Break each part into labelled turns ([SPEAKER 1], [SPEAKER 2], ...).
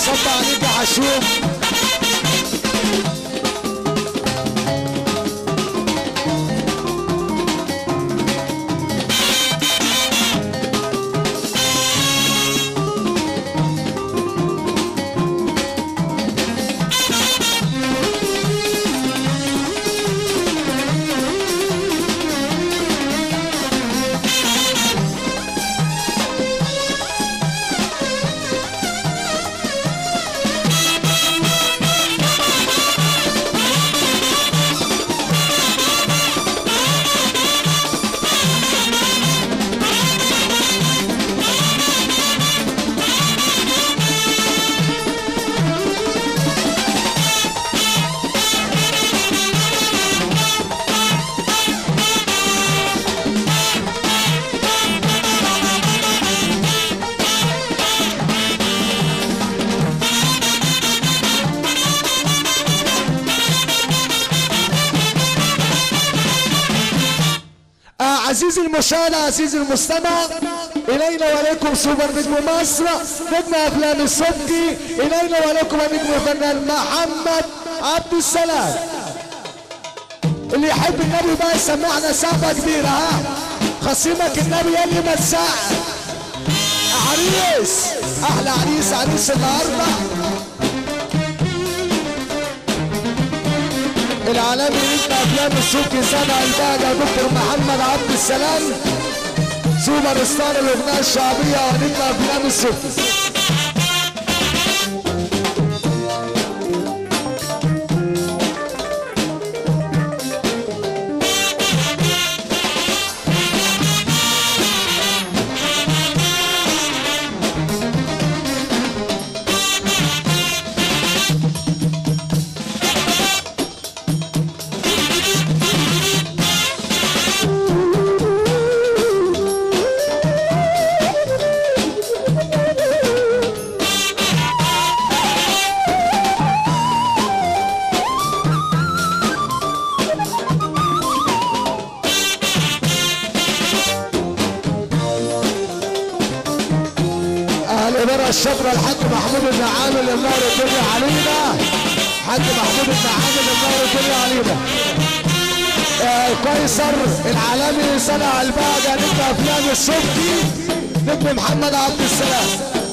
[SPEAKER 1] بيصب عليك يا حشوم آه عزيزي المشاهد عزيزي المستمع إلينا وإليكم سوبر نجم مصر نجم أفلام الصبكي إلينا وإليكم النجم الفنان محمد عبد السلام اللي يحب النبي بقى يسمعنا سقفة كبيرة ها خصيمك النبي يلي ما تسقف عريس أحلى عريس عريس النهارده العالمي نجم افلام السوق سبع الباقة دكتور محمد عبد السلام سوبر ستار الاغنيه الشعبيه ونجم افلام السوق اهل الاداره الشاطره الحاج محمود بن عامر النار الدنيا علينا حاج محمود بن عامر النار الدنيا علينا آه قيصر العالمي صنع الباقة نجم افلام الصبحي نجم محمد عبد السلام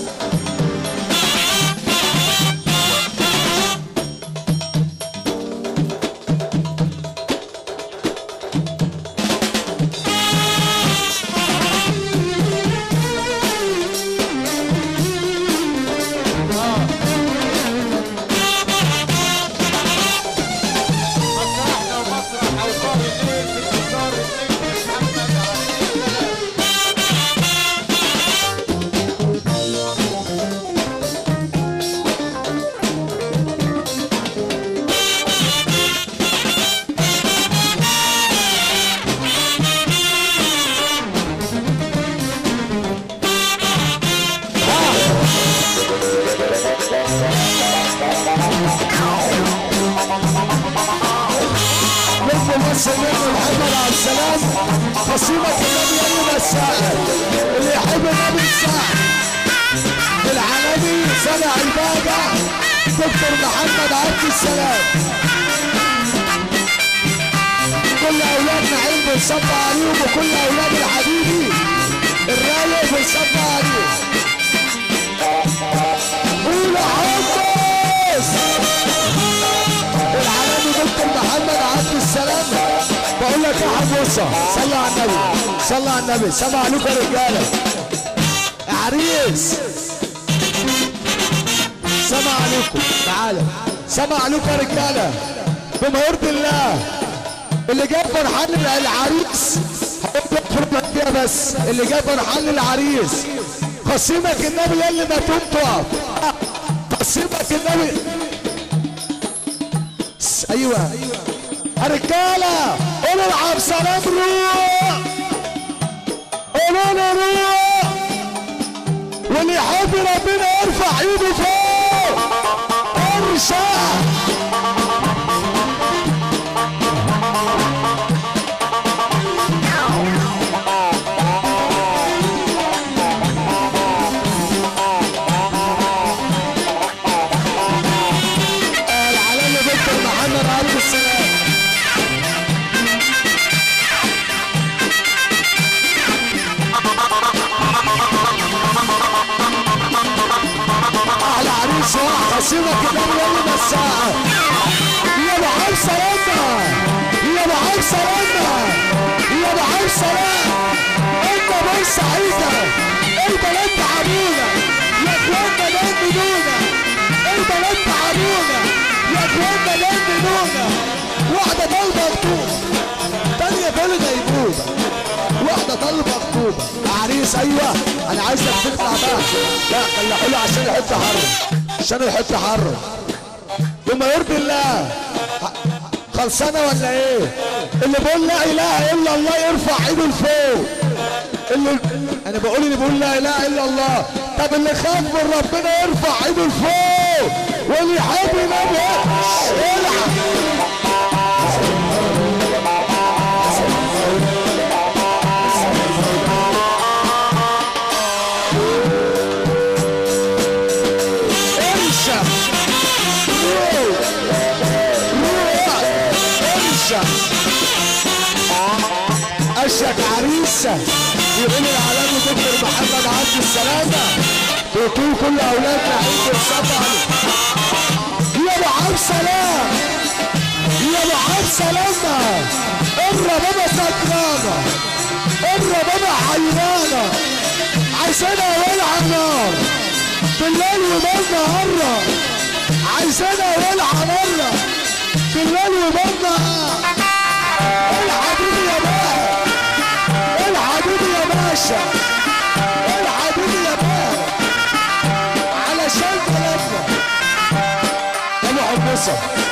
[SPEAKER 2] مسرحنا ومسرح اوطان الليل في انتصار النجم محمد علي السلام
[SPEAKER 1] نجم مصر نجم محمد عبد السلام خصيمة النبي يوم الساعة اللي يحب النبي الساعة العالمي صنع الباقة دكتور محمد عبد السلام كل اولاد نعيم بنصب عليهم وكل اولاد الحبيبي الرايق بنصب عليهم قول حمص العالمي دكتور محمد عبد السلام بقول لك يا حموصه صلى على النبي صلى على النبي سمع عليكم يا رجاله يا عريس سمع عليكم تعالى سمع عليكم يا رجاله بما يرضي الله اللي جاب فرحان العريس هيفرق فيها بس اللي جاب فرحان العريس خصيمك النبي اللي ما تقوم تقف خصيمك النبي ايوه يا رجاله قولوا العب سلام روح قولوا له روح واللي يحب ربنا يرفع ايده فوق ارشع سيبك كمان يلا الساعة يا ابو عم سلامة يا ابو عم سلامة يا ابو عم سلام انت بورسعيدة البلد تعبونا يا اخوانا جننونا البلد تعبونا يا اخوانا جننونا واحدة طالبة خطوبة تانية بولد هيبوبة واحدة طالبة خطوبة عريس ايوه انا عايزك تطلع بقى لا خلي له عشان يحط حر عشان يحط حر بما يرضي الله خلصانه ولا ايه اللي بيقول لا اله الا الله يرفع ايده لفوق اللي انا بقول اللي بيقول لا اله الا الله طب اللي خاف من ربنا يرفع ايده لفوق واللي يحب النبي يلعب انشا روح روح انشا اشك عريسة يقول العالمي دكتور محمد عبد السلامة بيقول كل اولادنا عيد السبع يا ابو عبد سلام يا ابو عبد سلامة قرب بابا سكرانة قرب بابا حيرانة عايزينها ولع نار بالليل وبالنهار عايزينها ولع مرة بالليل وبالنهار الحبيب يا باشا الحبيب يا باشا الحبيب يا باشا علشان كلامنا ابو حمصه